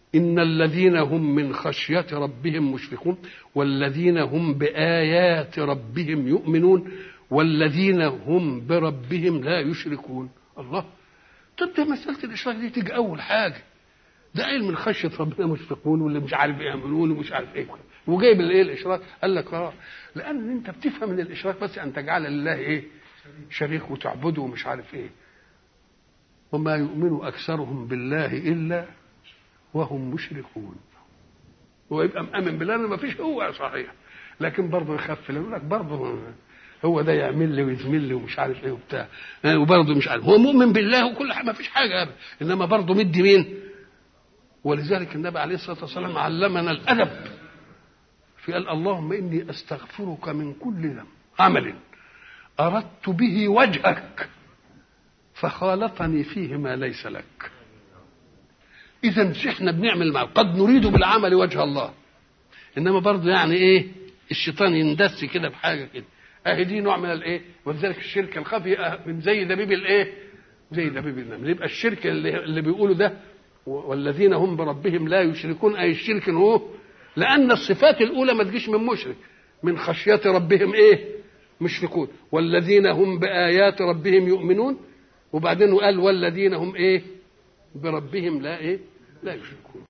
إن الذين هم من خشية ربهم مشفقون والذين هم بآيات ربهم يؤمنون والذين هم بربهم لا يشركون الله طب مسألة الإشراك دي تيجي أول حاجة ده قايل من خشية ربنا مشفقون واللي مش عارف ايه يعملون ومش عارف ايه وجايب الايه الاشراك قال لك اه لان انت بتفهم من الاشراك بس ان تجعل لله ايه شريك وتعبده ومش عارف ايه وما يؤمن اكثرهم بالله الا وهم مشركون هو يبقى مأمن بالله ما فيش هو صحيح لكن برضه يخاف يقول لك برضه هو ده يعمل لي ويزمل لي ومش عارف ايه وبتاع وبرضه مش عارف هو مؤمن بالله وكل حاجه ما فيش حاجه ابدا انما برضه مدي مين؟ ولذلك النبي عليه الصلاه والسلام علمنا الادب في قال اللهم اني استغفرك من كل ذنب عمل اردت به وجهك فخالطني فيه ما ليس لك اذا احنا بنعمل مع قد نريد بالعمل وجه الله انما برضه يعني ايه الشيطان يندس كده بحاجه كده اهي دي نوع من الايه ولذلك الشرك الخفي من زي دبيب الايه زي دبيب النمل يبقى الشرك اللي, اللي بيقولوا ده والذين هم بربهم لا يشركون اي الشرك هو لان الصفات الاولى ما تجيش من مشرك من خشيه ربهم ايه مشركون والذين هم بايات ربهم يؤمنون وبعدين قال والذين هم ايه بربهم لا ايه لا يشركون